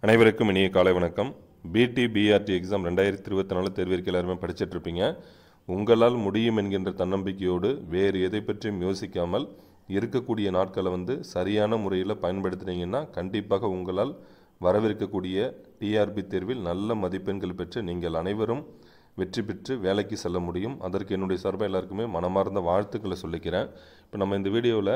அனைவருக்கும் இனிய காலை வணக்கம் பிடி பிஆர்டி எக்ஸாம் ரெண்டாயிரத்தி இருபத்தி நாலு தேர்விற்கு எல்லாருமே படிச்சிட்டு இருப்பீங்க உங்களால் முடியும் என்கின்ற தன்னம்பிக்கையோடு வேறு எதை பற்றியும் யோசிக்காமல் இருக்கக்கூடிய நாட்களை வந்து சரியான முறையில் பயன்படுத்தினீங்கன்னா கண்டிப்பாக உங்களால் வரவிருக்கக்கூடிய டிஆர்பி தேர்வில் நல்ல மதிப்பெண்கள் பெற்று நீங்கள் அனைவரும் வெற்றி பெற்று வேலைக்கு செல்ல முடியும் அதற்கு என்னுடைய சார்பாக எல்லாருக்குமே மனமார்ந்த வாழ்த்துக்களை சொல்லிக்கிறேன் இப்போ நம்ம இந்த வீடியோவில்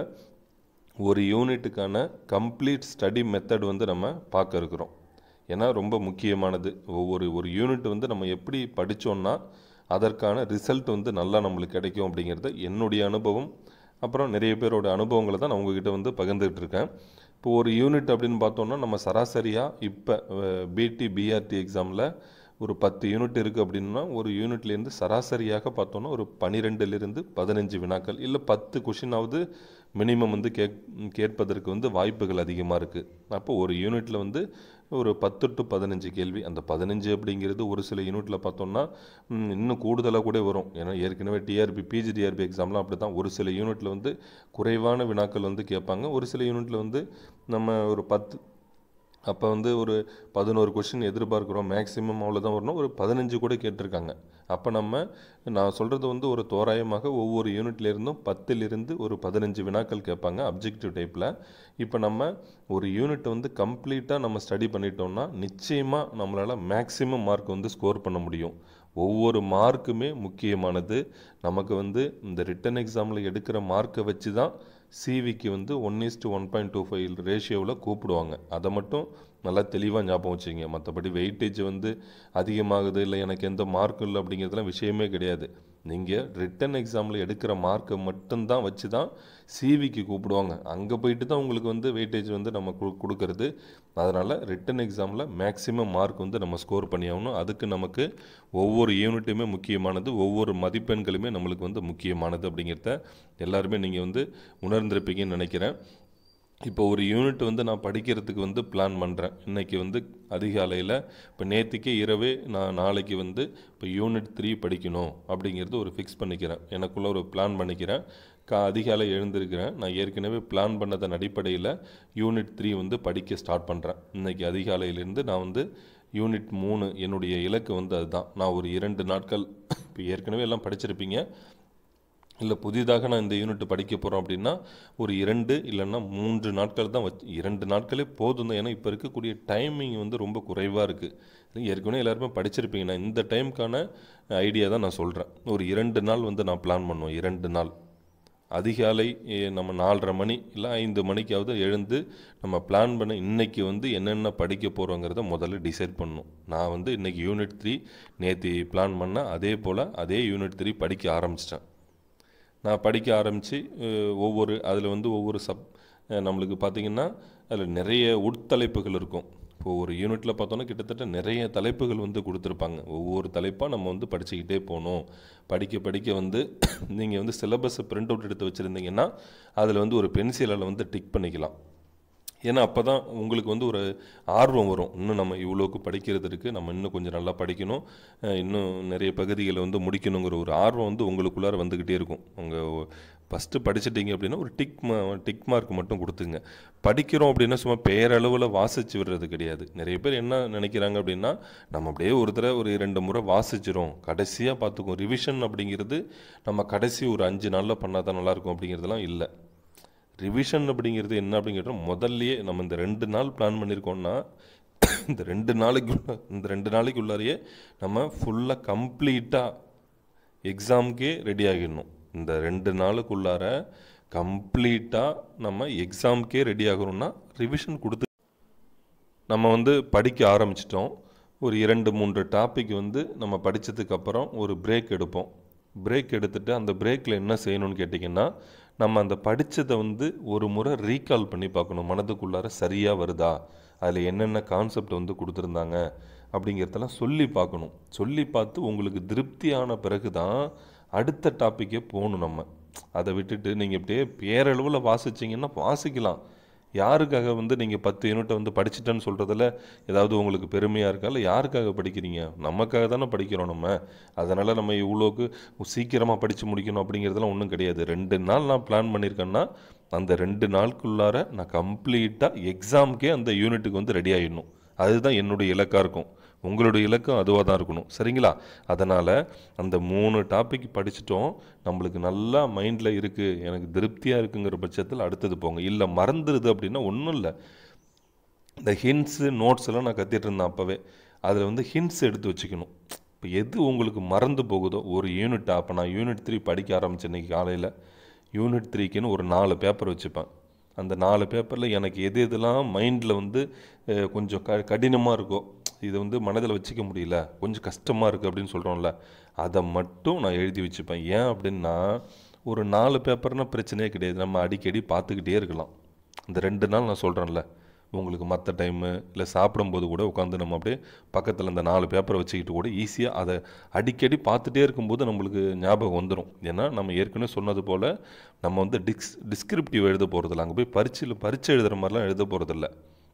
ஒரு யூனிட்டுக்கான கம்ப்ளீட் ஸ்டடி மெத்தட் வந்து நம்ம பார்க்க இருக்கிறோம் ஏன்னா ரொம்ப முக்கியமானது ஒவ்வொரு ஒரு யூனிட் வந்து நம்ம எப்படி படித்தோம்னா அதற்கான ரிசல்ட் வந்து நல்லா நம்மளுக்கு கிடைக்கும் அப்படிங்கிறத என்னுடைய அனுபவம் அப்புறம் நிறைய பேரோட அனுபவங்களை தான் நான் உங்ககிட்ட வந்து பகிர்ந்துகிட்டு இருக்கேன் இப்போ ஒரு யூனிட் அப்படின்னு பார்த்தோம்னா நம்ம சராசரியாக இப்போ பிடி பிஆர்டி எக்ஸாமில் ஒரு பத்து யூனிட் இருக்குது அப்படின்னா ஒரு யூனிட்லேருந்து சராசரியாக பார்த்தோன்னா ஒரு பன்னிரெண்டுலேருந்து பதினஞ்சு வினாக்கள் இல்லை பத்து கொஷினாவது மினிமம் வந்து கேக் கேட்பதற்கு வந்து வாய்ப்புகள் அதிகமாக இருக்குது அப்போ ஒரு யூனிட்டில் வந்து ஒரு பத்து டு பதினஞ்சு கேள்வி அந்த பதினஞ்சு அப்படிங்கிறது ஒரு சில யூனிட்டில் பார்த்தோம்னா ம், இன்னும் கூடுதலாக கூட வரும் ஏன்னா ஏற்கனவே டிஆர்பி பிஜிடிஆர்பி எக்ஸாம்லாம் அப்படி தான் ஒரு சில யூனிட்டில் வந்து குறைவான வினாக்கள் வந்து கேட்பாங்க ஒரு சில யூனிட்டில் வந்து நம்ம ஒரு பத்து அப்போ வந்து ஒரு பதினோரு கொஷின் எதிர்பார்க்குறோம் மேக்ஸிமம் அவ்வளோதான் வரணும் ஒரு பதினஞ்சு கூட கேட்டிருக்காங்க அப்போ நம்ம நான் சொல்கிறது வந்து ஒரு தோராயமாக ஒவ்வொரு யூனிட்லேருந்தும் பத்திலிருந்து ஒரு பதினஞ்சு வினாக்கள் கேட்பாங்க அப்ஜெக்டிவ் டைப்பில் இப்போ நம்ம ஒரு யூனிட் வந்து கம்ப்ளீட்டாக நம்ம ஸ்டடி பண்ணிட்டோம்னா நிச்சயமாக நம்மளால் மேக்ஸிமம் மார்க் வந்து ஸ்கோர் பண்ண முடியும் ஒவ்வொரு மார்க்குமே முக்கியமானது நமக்கு வந்து இந்த ரிட்டன் எக்ஸாமில் எடுக்கிற மார்க்கை வச்சு தான் சிவிக்கு வந்து one is to one point two five ரேஷியோவில் கூப்பிடுவாங்க அதை மட்டும் நல்லா தெளிவாக ஞாபகம் வச்சுங்க மற்றபடி வெயிட்டேஜ் வந்து அதிகமாகுது இல்லை எனக்கு எந்த மார்க்கும் இல்லை அப்படிங்கிறதுலாம் விஷயமே கிடையாது நீங்கள் ரிட்டன் எக்ஸாமில் எடுக்கிற மார்க்கை மட்டும்தான் வச்சு தான் சிவிக்கு கூப்பிடுவாங்க அங்கே போயிட்டு தான் உங்களுக்கு வந்து வெயிட்டேஜ் வந்து நம்ம கு கொடுக்கறது அதனால் ரிட்டன் எக்ஸாமில் மேக்ஸிமம் மார்க் வந்து நம்ம ஸ்கோர் பண்ணி ஆகணும் அதுக்கு நமக்கு ஒவ்வொரு யூனிட்டுமே முக்கியமானது ஒவ்வொரு மதிப்பெண்களுமே நம்மளுக்கு வந்து முக்கியமானது அப்படிங்கிறத எல்லாருமே நீங்கள் வந்து உணர்ந்திருப்பீங்கன்னு நினைக்கிறேன் இப்போ ஒரு யூனிட் வந்து நான் படிக்கிறதுக்கு வந்து பிளான் பண்ணுறேன் இன்றைக்கி வந்து அதிகாலையில் இப்போ நேற்றுக்கே இரவே நான் நாளைக்கு வந்து இப்போ யூனிட் த்ரீ படிக்கணும் அப்படிங்கிறது ஒரு ஃபிக்ஸ் பண்ணிக்கிறேன் எனக்குள்ள ஒரு பிளான் பண்ணிக்கிறேன் கா அதிகாலை எழுந்திருக்கிறேன் நான் ஏற்கனவே பிளான் பண்ணதன் அடிப்படையில் யூனிட் த்ரீ வந்து படிக்க ஸ்டார்ட் பண்ணுறேன் இன்றைக்கி அதிகாலையிலேருந்து நான் வந்து யூனிட் மூணு என்னுடைய இலக்கு வந்து அதுதான் நான் ஒரு இரண்டு நாட்கள் இப்போ ஏற்கனவே எல்லாம் படிச்சிருப்பீங்க இல்லை புதிதாக நான் இந்த யூனிட் படிக்க போகிறோம் அப்படின்னா ஒரு இரண்டு இல்லைன்னா மூன்று நாட்கள் தான் வச்சு இரண்டு நாட்களே போதும் தான் ஏன்னா இப்போ இருக்கக்கூடிய டைமிங் வந்து ரொம்ப குறைவாக இருக்குது ஏற்கனவே எல்லாருமே படிச்சிருப்பீங்க நான் இந்த டைமுக்கான ஐடியா தான் நான் சொல்கிறேன் ஒரு இரண்டு நாள் வந்து நான் பிளான் பண்ணுவேன் இரண்டு நாள் அதிகாலை எ, நம்ம நாலரை மணி இல்லை ஐந்து மணிக்காவது எழுந்து நம்ம பிளான் பண்ண இன்னைக்கு வந்து என்னென்ன படிக்க போகிறோங்கிறத முதல்ல டிசைட் பண்ணணும் நான் வந்து இன்னைக்கு யூனிட் த்ரீ நேற்று பிளான் பண்ணேன் அதே போல் அதே யூனிட் த்ரீ படிக்க ஆரம்பிச்சிட்டேன் நான் படிக்க ஆரம்பித்து ஒவ்வொரு அதில் வந்து ஒவ்வொரு சப் அஹ், நம்மளுக்கு பார்த்திங்கன்னா அதில் நிறைய உட்தலைப்புகள் இருக்கும் இப்போ ஒரு யூனிட்டில் பார்த்தோன்னா கிட்டத்தட்ட நிறைய தலைப்புகள் வந்து கொடுத்துருப்பாங்க ஒவ்வொரு தலைப்பாக நம்ம வந்து படிச்சுக்கிட்டே போகணும் படிக்க படிக்க வந்து நீங்கள் வந்து சிலபஸை பிரிண்ட் அவுட் எடுத்து வச்சுருந்தீங்கன்னா அதில் வந்து ஒரு பென்சிலால் வந்து டிக் பண்ணிக்கலாம் ஏன்னா அப்போ தான் உங்களுக்கு வந்து ஒரு ஆர்வம் வரும் இன்னும் நம்ம இவ்வளோக்கு படிக்கிறது இருக்குது நம்ம இன்னும் கொஞ்சம் நல்லா படிக்கணும் அஹ் இன்னும் நிறைய பகுதிகளை வந்து முடிக்கணுங்கிற ஒரு ஆர்வம் வந்து உங்களுக்குள்ளார வந்துக்கிட்டே இருக்கும் உங்கள் ஃபஸ்ட்டு படிச்சிட்டிங்க அப்படின்னா ஒரு டிக் மா டிக் மார்க் மட்டும் கொடுத்துங்க படிக்கிறோம் அப்படின்னா சும்மா பேரளவில் வாசிச்சு விடுறது கிடையாது நிறைய பேர் என்ன நினைக்கிறாங்க அப்படின்னா நம்ம அப்படியே ஒரு தடவை ஒரு ரெண்டு முறை வாசிச்சிரும் கடைசியாக பார்த்துக்குவோம் ரிவிஷன் அப்படிங்கிறது நம்ம கடைசி ஒரு அஞ்சு நாளில் பண்ணால் தான் நல்லாயிருக்கும் அப்படிங்கிறதுலாம் இல்லை ரிவிஷன் அப்படிங்கிறது என்ன அப்படிங்கிறது முதல்லயே நம்ம இந்த ரெண்டு நாள் பிளான் பண்ணியிருக்கோம்னா இந்த ரெண்டு நாளைக்கு இந்த ரெண்டு நாளைக்கு உள்ளாரையே நம்ம ஃபுல்லாக கம்ப்ளீட்டாக எக்ஸாமுக்கே ரெடி ஆகிடணும் இந்த ரெண்டு நாளுக்குள்ளார கம்ப்ளீட்டாக நம்ம எக்ஸாமுக்கே ரெடி ஆகணும்னா ரிவிஷன் கொடுத்து நம்ம வந்து படிக்க ஆரம்பிச்சிட்டோம் ஒரு இரண்டு மூன்று டாபிக் வந்து நம்ம படித்ததுக்கு அப்புறம் ஒரு பிரேக் எடுப்போம் பிரேக் எடுத்துட்டு அந்த பிரேக்கில் என்ன செய்யணும்னு கேட்டிங்கன்னா நம்ம அந்த படித்ததை வந்து ஒரு முறை ரீகால் பண்ணி பார்க்கணும் மனதுக்குள்ளார சரியாக வருதா அதில் என்னென்ன கான்செப்ட் வந்து கொடுத்துருந்தாங்க அப்படிங்கிறதெல்லாம் சொல்லி பார்க்கணும் சொல்லி பார்த்து உங்களுக்கு திருப்தியான பிறகு தான் அடுத்த டாப்பிக்கே போகணும் நம்ம அதை விட்டுட்டு நீங்கள் இப்படியே பேரளவில் வாசிச்சிங்கன்னா வாசிக்கலாம் யாருக்காக வந்து நீங்கள் பத்து யூனிட்டை வந்து படிச்சிட்டேன்னு சொல்கிறதுல ஏதாவது உங்களுக்கு பெருமையாக இருக்கா இல்லை யாருக்காக படிக்கிறீங்க நமக்காக தானே படிக்கிறோம் நம்ம அதனால் நம்ம இவ்வளோக்கு சீக்கிரமாக படித்து முடிக்கணும் அப்படிங்கிறதுலாம் ஒன்றும் கிடையாது ரெண்டு நாள் நான் பிளான் பண்ணியிருக்கேன்னா அந்த ரெண்டு நாளுக்குள்ளார நான் கம்ப்ளீட்டாக எக்ஸாமுக்கே அந்த யூனிட்டுக்கு வந்து ரெடி ஆகிடணும் அதுதான் என்னுடைய இலக்காக இருக்கும் உங்களுடைய இலக்கம் அதுவாக தான் இருக்கணும் சரிங்களா அதனால் அந்த மூணு டாபிக் படிச்சிட்டோம் நம்மளுக்கு நல்லா மைண்டில் இருக்குது எனக்கு திருப்தியாக இருக்குங்கிற பட்சத்தில் அடுத்தது போங்க இல்லை மறந்துடுது அப்படின்னா ஒன்றும் இல்லை இந்த ஹின்ஸு நோட்ஸ் எல்லாம் நான் கத்திட்டு இருந்தேன் அப்போவே அதில் வந்து ஹின்ஸ் எடுத்து வச்சுக்கணும் இப்போ எது உங்களுக்கு மறந்து போகுதோ ஒரு யூனிட் அப்போ நான் யூனிட் த்ரீ படிக்க ஆரம்பித்தேன் இன்றைக்கி காலையில் யூனிட் த்ரீக்குன்னு ஒரு நாலு பேப்பர் வச்சுப்பேன் அந்த நாலு பேப்பரில் எனக்கு எது எதெல்லாம் மைண்டில் வந்து அஹ், கொஞ்சம் க கடினமாக இருக்கோ இது வந்து மனதில் வச்சுக்க முடியல கொஞ்சம் கஷ்டமாக இருக்குது அப்படின்னு சொல்கிறோம்ல அதை மட்டும் நான் எழுதி வச்சுப்பேன் ஏன் அப்படின்னா ஒரு நாலு பேப்பர்னால் பிரச்சனையே கிடையாது நம்ம அடிக்கடி பார்த்துக்கிட்டே இருக்கலாம் இந்த ரெண்டு நாள் நான் சொல்கிறேன்ல உங்களுக்கு மற்ற டைமு இல்லை சாப்பிடும்போது கூட உட்காந்து நம்ம அப்படியே பக்கத்தில் இந்த நாலு பேப்பரை வச்சுக்கிட்டு கூட ஈஸியாக அதை அடிக்கடி பார்த்துட்டே இருக்கும்போது நம்மளுக்கு ஞாபகம் வந்துடும் ஏன்னா நம்ம ஏற்கனவே சொன்னது போல் நம்ம வந்து டிக்ஸ் டிஸ்கிரிப்டிவ் எழுத போகிறதில்ல அங்கே போய் பரீட்சையில் பரீட்சை எழுதுகிற மாதிரிலாம் எழுத போகிறதில்ல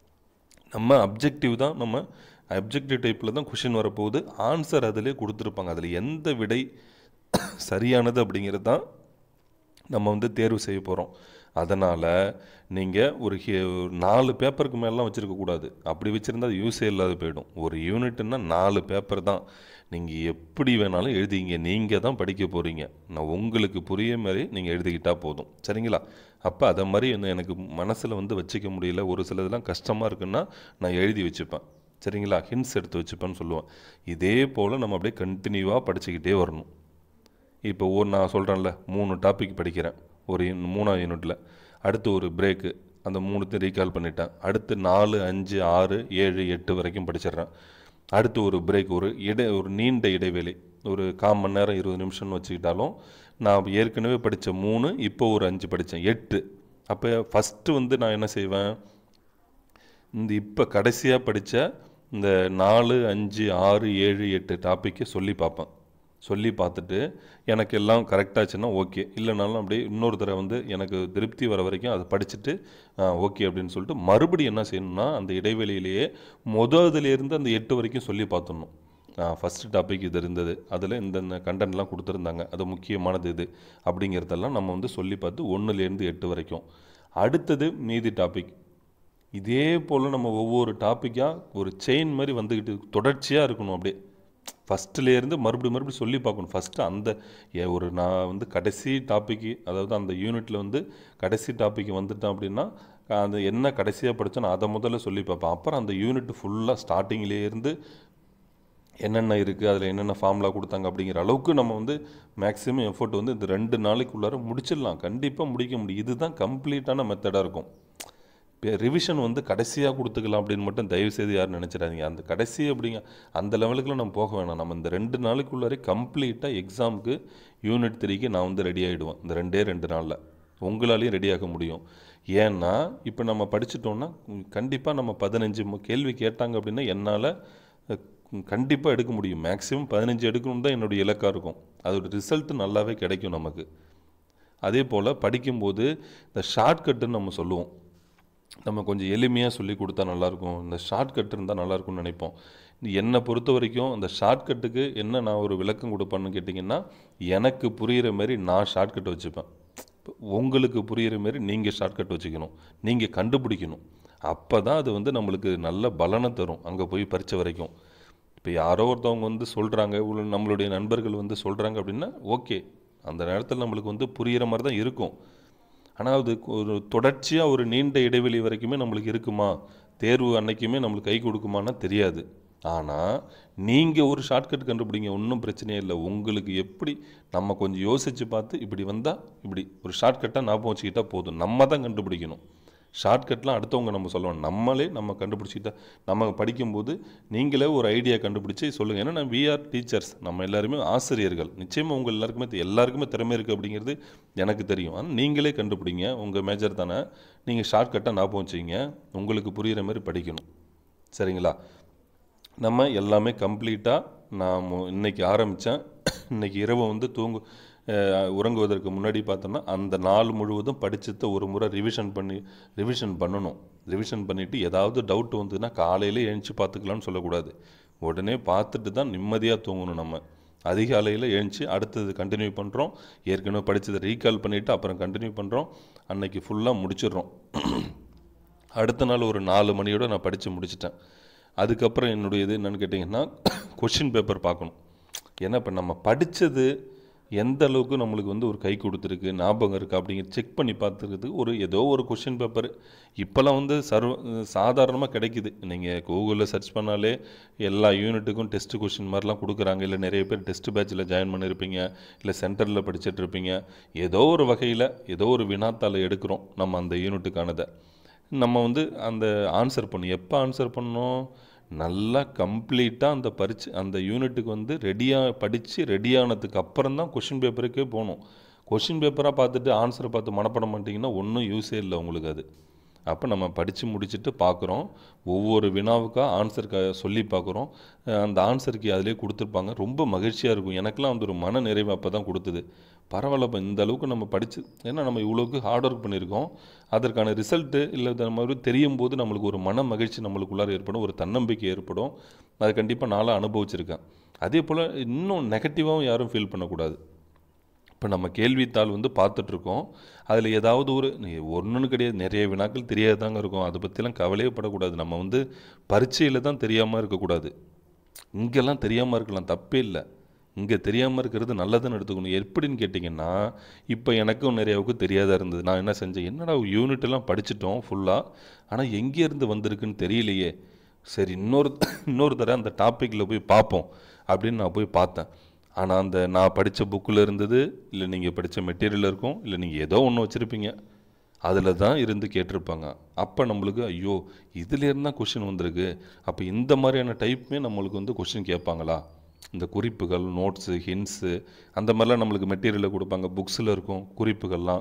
நம்ம அப்ஜெக்டிவ் தான் நம்ம அப்ஜெக்டிவ் டைப்பில் தான் கொஷின் வரப்போகுது ஆன்சர் அதிலே கொடுத்துருப்பாங்க அதில் எந்த விடை சரியானது அப்படிங்கிறது தான் நம்ம வந்து தேர்வு செய்ய போகிறோம் அதனால் நீங்கள் ஒரு ஹி- ஒரு நாலு பேப்பருக்கு மேலாம் வச்சுருக்கக்கூடாது அப்படி வச்சுருந்தா அது யூஸே இல்லாத போயிடும் ஒரு யூனிட்னா நாலு பேப்பர் தான் நீங்கள் எப்படி வேணாலும் எழுதிங்க நீங்கள் தான் படிக்க போகிறீங்க நான் உங்களுக்கு புரிய மாதிரி நீங்கள் எழுதிக்கிட்டால் போதும் சரிங்களா அப்போ அதை மாதிரி என்ன எனக்கு மனசில் வந்து வச்சுக்க முடியல ஒரு சிலதெல்லாம் கஷ்டமாக இருக்குன்னா நான் எழுதி வச்சுப்பேன் சரிங்களா ஹின்ஸ் எடுத்து வச்சுப்பேன்னு சொல்லுவேன் இதே போல் நம்ம அப்படியே கண்டினியூவாக படிச்சுக்கிட்டே வரணும் இப்போ ஒரு நான் சொல்கிறேன்ல மூணு டாபிக் படிக்கிறேன் ஒரு யூன்- மூணாவது யூனிட்டில் அடுத்து ஒரு பிரேக்கு அந்த மூணுத்தையும் ரீகால் பண்ணிட்டேன் அடுத்து நாலு அஞ்சு ஆறு ஏழு எட்டு வரைக்கும் படிச்சிடுறேன் அடுத்து ஒரு பிரேக் ஒரு இடை ஒரு நீண்ட இடைவெளி ஒரு கால் மணி நேரம் இருபது நிமிஷம்னு வச்சுக்கிட்டாலும் நான் ஏற்கனவே படித்த மூணு இப்போ ஒரு அஞ்சு படித்தேன் எட்டு அப்போ ஃபஸ்ட்டு வந்து நான் என்ன செய்வேன் இந்த இப்போ கடைசியாக படித்த இந்த நாலு அஞ்சு ஆறு ஏழு எட்டு டாப்பிக்கை சொல்லி பார்ப்பேன் சொல்லி பார்த்துட்டு எனக்கு எல்லாம் கரெக்டாச்சுன்னா ஓகே இல்லைனாலும் அப்படியே இன்னொரு தடவை வந்து எனக்கு திருப்தி வர வரைக்கும் அதை படிச்சுட்டு ஓகே அப்படின்னு சொல்லிட்டு மறுபடியும் என்ன செய்யணும்னா அந்த இடைவெளியிலேயே முதலேருந்து அந்த எட்டு வரைக்கும் சொல்லி பார்த்துடணும் ஃபஸ்ட்டு டாபிக் இது இருந்தது அதில் இந்த கண்டென்ட்லாம் கொடுத்துருந்தாங்க அது முக்கியமானது இது அப்படிங்கிறதெல்லாம் நம்ம வந்து சொல்லி பார்த்து ஒன்றுலேருந்து எட்டு வரைக்கும் அடுத்தது மீதி டாபிக் இதே போல் நம்ம ஒவ்வொரு டாப்பிக்காக ஒரு செயின் மாதிரி வந்துக்கிட்டு தொடர்ச்சியாக இருக்கணும் அப்படியே ஃபஸ்ட்டுலேருந்து மறுபடியும் மறுபடியும் சொல்லி பார்க்கணும் ஃபஸ்ட்டு அந்த ஏ- ஒரு நான் வந்து கடைசி டாப்பிக்கு அதாவது அந்த யூனிட்டில் வந்து கடைசி டாபிக் வந்துட்டேன் அப்படின்னா அந்த என்ன கடைசியாக படித்தோம் அதை முதல்ல சொல்லி பார்ப்பேன் அப்புறம் அந்த யூனிட் ஃபுல்லாக ஸ்டார்டிங்லேருந்து என்னென்ன இருக்குது அதில் என்னென்ன ஃபார்முலா கொடுத்தாங்க அப்படிங்கிற அளவுக்கு நம்ம வந்து மேக்ஸிமம் எஃபோர்ட் வந்து இந்த ரெண்டு நாளைக்குள்ளார முடிச்சிடலாம் கண்டிப்பாக முடிக்க முடியும் இதுதான் கம்ப்ளீட்டான மெத்தடாக இருக்கும் இப்போ ரிவிஷன் வந்து கடைசியாக கொடுத்துக்கலாம் அப்படின்னு மட்டும் தயவு செய்து யாரும் நினச்சிடாதீங்க அந்த கடைசி அப்படிங்க அந்த லெவலுக்குலாம் நம்ம போக வேணாம் நம்ம இந்த ரெண்டு நாளைக்குள்ளாரே கம்ப்ளீட்டாக எக்ஸாமுக்கு யூனிட் த்ரீக்கு நான் வந்து ரெடி ஆகிடுவேன் இந்த ரெண்டே ரெண்டு நாளில் உங்களாலையும் ரெடியாக்க முடியும் ஏன்னா இப்போ நம்ம படிச்சிட்டோம்னா கண்டிப்பாக நம்ம பதினஞ்சு மு- கேள்வி கேட்டாங்க அப்படின்னா என்னால் கண்டிப்பாக எடுக்க முடியும் மேக்ஸிமம் பதினஞ்சு எடுக்கணும் தான் என்னுடைய இலக்காக இருக்கும் அதோட ரிசல்ட் நல்லாவே கிடைக்கும் நமக்கு அதே போல் படிக்கும்போது இந்த ஷார்ட்கட்டுன்னு நம்ம சொல்லுவோம் நம்ம கொஞ்சம் எளிமையாக சொல்லி கொடுத்தா நல்லாயிருக்கும் இந்த ஷார்ட்கட் இருந்தால் நல்லாயிருக்கும்னு நினைப்போம் என்னை பொறுத்த வரைக்கும் அந்த ஷார்ட்கட்டுக்கு என்ன நான் ஒரு விளக்கம் கொடுப்பேன்னு கேட்டிங்கன்னா எனக்கு புரிகிற மாதிரி நான் ஷார்ட்கட் வச்சுப்பேன் உங்களுக்கு புரிகிற மாதிரி நீங்கள் ஷார்ட்கட் வச்சுக்கணும் நீங்கள் கண்டுபிடிக்கணும் அப்போ தான் அது வந்து நம்மளுக்கு நல்ல பலனை தரும் அங்கே போய் பறிச்ச வரைக்கும் இப்போ யாரோ ஒருத்தவங்க வந்து சொல்கிறாங்க நம்மளுடைய நண்பர்கள் வந்து சொல்கிறாங்க அப்படின்னா ஓகே அந்த நேரத்தில் நம்மளுக்கு வந்து புரிகிற மாதிரி தான் இருக்கும் ஆனால் அது ஒரு தொடர்ச்சியாக ஒரு நீண்ட இடைவெளி வரைக்குமே நம்மளுக்கு இருக்குமா தேர்வு அன்னைக்குமே நம்மளுக்கு கை கொடுக்குமான்னா தெரியாது ஆனால் நீங்கள் ஒரு ஷார்ட்கட் கண்டுபிடிங்க ஒன்றும் பிரச்சனையே இல்லை உங்களுக்கு எப்படி நம்ம கொஞ்சம் யோசித்து பார்த்து இப்படி வந்தால் இப்படி ஒரு ஷார்ட்கட்டாக ஞாபகம் வச்சுக்கிட்டா போதும் நம்ம தான் கண்டுபிடிக்கணும் ஷார்ட்கட்லாம் அடுத்தவங்க நம்ம சொல்லணும் நம்மளே நம்ம கண்டுபிடிச்சிக்கிட்டா நம்ம படிக்கும்போது நீங்களே ஒரு ஐடியா கண்டுபிடிச்சி சொல்லுங்கள் ஏன்னா நான் விஆர் டீச்சர்ஸ் நம்ம எல்லாருமே ஆசிரியர்கள் நிச்சயமாக உங்கள் எல்லாருக்குமே தெ- எல்லாருக்குமே திறமை இருக்குது அப்படிங்கிறது எனக்கு தெரியும் ஆனால் நீங்களே கண்டுபிடிங்க உங்கள் மேஜர் தானே நீங்கள் ஷார்ட்கட்டாக ஞாபகம் வச்சுக்கிங்க உங்களுக்கு புரிகிற மாதிரி படிக்கணும் சரிங்களா நம்ம எல்லாமே கம்ப்ளீட்டாக நான் மு- இன்னைக்கு ஆரம்பித்தேன் இன்னைக்கு இரவு வந்து தூங்கு அஹ், உறங்குவதற்கு முன்னாடி பார்த்தோன்னா அந்த நாள் முழுவதும் படிச்சதை ஒரு முறை ரிவிஷன் பண்ணி ரிவிஷன் பண்ணணும் ரிவிஷன் பண்ணிவிட்டு ஏதாவது டவுட் வந்ததுன்னா காலையிலே எழுந்துச்சு பார்த்துக்கலாம்னு சொல்லக்கூடாது உடனே பார்த்துட்டு தான் நிம்மதியாக தூங்கணும் நம்ம அதிகாலையில் எழுந்துச்சு அடுத்தது கண்டினியூ பண்ணுறோம் ஏற்கனவே படித்ததை ரீகால் பண்ணிவிட்டு அப்புறம் கண்டினியூ பண்ணுறோம் அன்னைக்கு ஃபுல்லாக முடிச்சிடுறோம் அடுத்த நாள் ஒரு நாலு மணியோட நான் படித்து முடிச்சிட்டேன் அதுக்கப்புறம் என்னுடைய இது என்னென்னு கேட்டிங்கன்னா கொஷின் பேப்பர் பார்க்கணும் ஏன்னா இப்போ நம்ம படித்தது எந்த அளவுக்கு நம்மளுக்கு வந்து ஒரு கை கொடுத்துருக்கு ஞாபகம் இருக்கா அப்படிங்கிற செக் பண்ணி பார்த்துக்கிறதுக்கு ஒரு ஏதோ ஒரு கொஷின் பேப்பர் இப்போல்லாம் வந்து சர்வ சாதாரணமாக கிடைக்குது நீங்கள் கூகுளில் சர்ச் பண்ணாலே எல்லா யூனிட்டுக்கும் டெஸ்ட் கொஷின் மாதிரிலாம் கொடுக்குறாங்க இல்லை நிறைய பேர் டெஸ்ட் பேட்சில் ஜாயின் பண்ணியிருப்பீங்க இல்லை சென்டரில் படிச்சுட்டு இருப்பீங்க ஏதோ ஒரு வகையில் ஏதோ ஒரு வினாத்தாளை எடுக்கிறோம் நம்ம அந்த யூனிட்டுக்கானதை நம்ம வந்து அந்த ஆன்சர் பண்ணணும் எப்போ ஆன்சர் பண்ணணும் நல்லா கம்ப்ளீட்டாக அந்த பரிச்சு அந்த யூனிட்டுக்கு வந்து ரெடியாக படித்து ரெடியானதுக்கு அப்புறம் தான் கொஷின் பேப்பருக்கே போகணும் கொஷின் பேப்பராக பார்த்துட்டு ஆன்சரை பார்த்து மனப்பட மாட்டிங்கன்னா ஒன்றும் யூஸே இல்லை உங்களுக்கு அது அப்போ நம்ம படித்து முடிச்சுட்டு பார்க்குறோம் ஒவ்வொரு வினாவுக்காக ஆன்சர் க சொல்லி பார்க்குறோம் அஹ் அந்த ஆன்சருக்கு அதிலே கொடுத்துருப்பாங்க ரொம்ப மகிழ்ச்சியாக இருக்கும் எனக்கெல்லாம் வந்து ஒரு மன நிறைவு அப்போ தான் கொடுத்தது பரவாயில்லப்பா இந்த அளவுக்கு நம்ம படித்து ஏன்னா நம்ம இவ்வளோக்கு ஹார்ட் ஒர்க் பண்ணியிருக்கோம் அதற்கான ரிசல்ட்டு இல்லை இந்த மாதிரி தெரியும் போது நம்மளுக்கு ஒரு மன மகிழ்ச்சி நம்மளுக்குள்ளார ஏற்படும் ஒரு தன்னம்பிக்கை ஏற்படும் அது கண்டிப்பாக நாளாக அனுபவிச்சிருக்கேன் அதே போல் இன்னும் நெகட்டிவாகவும் யாரும் ஃபீல் பண்ணக்கூடாது இப்போ நம்ம கேள்வித்தாள் வந்து பார்த்துட்ருக்கோம் அதில் ஏதாவது ஒரு ஒன்றுன்னு கிடையாது நிறைய வினாக்கள் தெரியாதாங்க இருக்கும் அதை பற்றிலாம் கவலையே படக்கூடாது நம்ம வந்து பரீட்சையில் தான் தெரியாமல் இருக்கக்கூடாது இங்கெல்லாம் தெரியாமல் இருக்கலாம் தப்பே இல்லை இங்கே தெரியாமல் இருக்கிறது நல்லதுன்னு எடுத்துக்கணும் எப்படின்னு கேட்டிங்கன்னா இப்போ எனக்கும் நிறையாவுக்கு தெரியாத இருந்தது நான் என்ன செஞ்சேன் என்னடா யூனிட் எல்லாம் படிச்சிட்டோம் ஃபுல்லாக ஆனால் எங்கேருந்து வந்திருக்குன்னு தெரியலையே சரி இன்னொரு இன்னொரு தடவை அந்த டாப்பிக்கில் போய் பார்ப்போம் அப்படின்னு நான் போய் பார்த்தேன் ஆனால் அந்த நான் படித்த புக்கில் இருந்தது இல்லை நீங்கள் படித்த மெட்டீரியல் இருக்கும் இல்லை நீங்கள் ஏதோ ஒன்று வச்சுருப்பீங்க அதில் தான் இருந்து கேட்டிருப்பாங்க அப்போ நம்மளுக்கு ஐயோ இதுலேருந்து தான் கொஷின் வந்திருக்கு அப்போ இந்த மாதிரியான டைப்புமே நம்மளுக்கு வந்து கொஷின் கேட்பாங்களா இந்த குறிப்புகள் நோட்ஸு ஹின்ஸு அந்த மாதிரிலாம் நம்மளுக்கு மெட்டீரியலில் கொடுப்பாங்க புக்ஸில் இருக்கும் குறிப்புகள்லாம்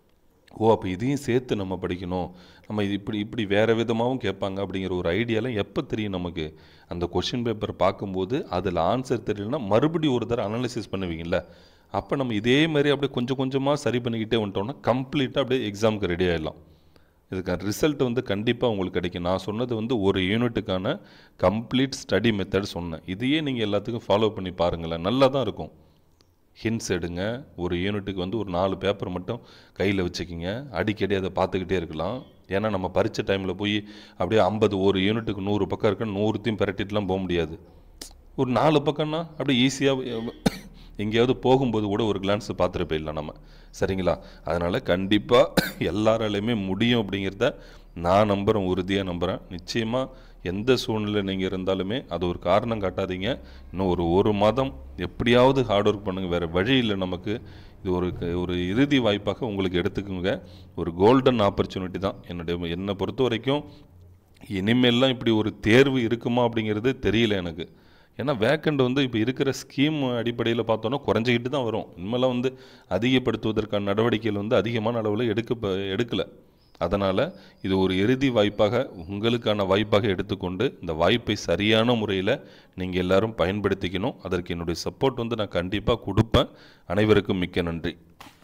ஓ அப்போ இதையும் சேர்த்து நம்ம படிக்கணும் நம்ம இது இப்படி இப்படி வேறு விதமாகவும் கேட்பாங்க அப்படிங்கிற ஒரு ஐடியாலாம் எப்போ தெரியும் நமக்கு அந்த கொஷின் பேப்பர் பார்க்கும்போது அதில் ஆன்சர் தெரியலனா மறுபடியும் ஒரு தடவை அனாலிசிஸ் பண்ணுவீங்கல்ல அப்போ நம்ம இதே மாதிரி அப்படியே கொஞ்சம் கொஞ்சமாக சரி பண்ணிக்கிட்டே வந்துட்டோம்னா கம்ப்ளீட்டாக அப்படியே எக்ஸாமுக்கு ரெடி ஆகிடலாம் இதுக்கான ரிசல்ட் வந்து கண்டிப்பாக உங்களுக்கு கிடைக்கும் நான் சொன்னது வந்து ஒரு யூனிட்டுக்கான கம்ப்ளீட் ஸ்டடி மெத்தட் சொன்னேன் இதையே நீங்கள் எல்லாத்துக்கும் ஃபாலோ பண்ணி பாருங்களேன் நல்லா தான் இருக்கும் ஹின்ஸ் எடுங்க ஒரு யூனிட்டுக்கு வந்து ஒரு நாலு பேப்பர் மட்டும் கையில் வச்சுக்கிங்க அடிக்கடி அதை பார்த்துக்கிட்டே இருக்கலாம் ஏன்னா நம்ம பரீட்சை டைமில் போய் அப்படியே ஐம்பது ஒரு யூனிட்டுக்கு நூறு பக்கம் இருக்குன்னு நூறுத்தையும் பிரட்டிட்டுலாம் போக முடியாது ஒரு நாலு பக்கம்னா அப்படியே ஈஸியாக எங்கேயாவது போகும்போது கூட ஒரு கிளான்ஸ் பார்த்துட்டு போயிடலாம் நம்ம சரிங்களா அதனால் கண்டிப்பாக எல்லாராலையுமே முடியும் அப்படிங்கிறத நான் நம்புகிறேன் உறுதியாக நம்புகிறேன் நிச்சயமாக எந்த சூழ்நிலை நீங்கள் இருந்தாலுமே அது ஒரு காரணம் காட்டாதீங்க இன்னும் ஒரு ஒரு மாதம் எப்படியாவது ஹார்ட் ஒர்க் பண்ணுங்கள் வேறு வழி இல்லை நமக்கு இது ஒரு க- ஒரு இறுதி வாய்ப்பாக உங்களுக்கு எடுத்துக்கோங்க ஒரு கோல்டன் ஆப்பர்ச்சுனிட்டி தான் என்னுடைய என்னை பொறுத்த வரைக்கும் இனிமேல்லாம் இப்படி ஒரு தேர்வு இருக்குமா அப்படிங்கிறது தெரியல எனக்கு ஏன்னா வேக்கண்ட் வந்து இப்போ இருக்கிற ஸ்கீம் அடிப்படையில் பார்த்தோன்னா குறைஞ்சிக்கிட்டு தான் வரும் இனிமேலாம் வந்து அதிகப்படுத்துவதற்கான நடவடிக்கைகள் வந்து அதிகமான அளவில் எடுக்க எடுக்கலை அதனால் இது ஒரு இறுதி வாய்ப்பாக உங்களுக்கான வாய்ப்பாக எடுத்துக்கொண்டு இந்த வாய்ப்பை சரியான முறையில் நீங்கள் எல்லாரும் பயன்படுத்திக்கணும் அதற்கு என்னுடைய சப்போர்ட் வந்து நான் கண்டிப்பாக கொடுப்பேன் அனைவருக்கும் மிக்க நன்றி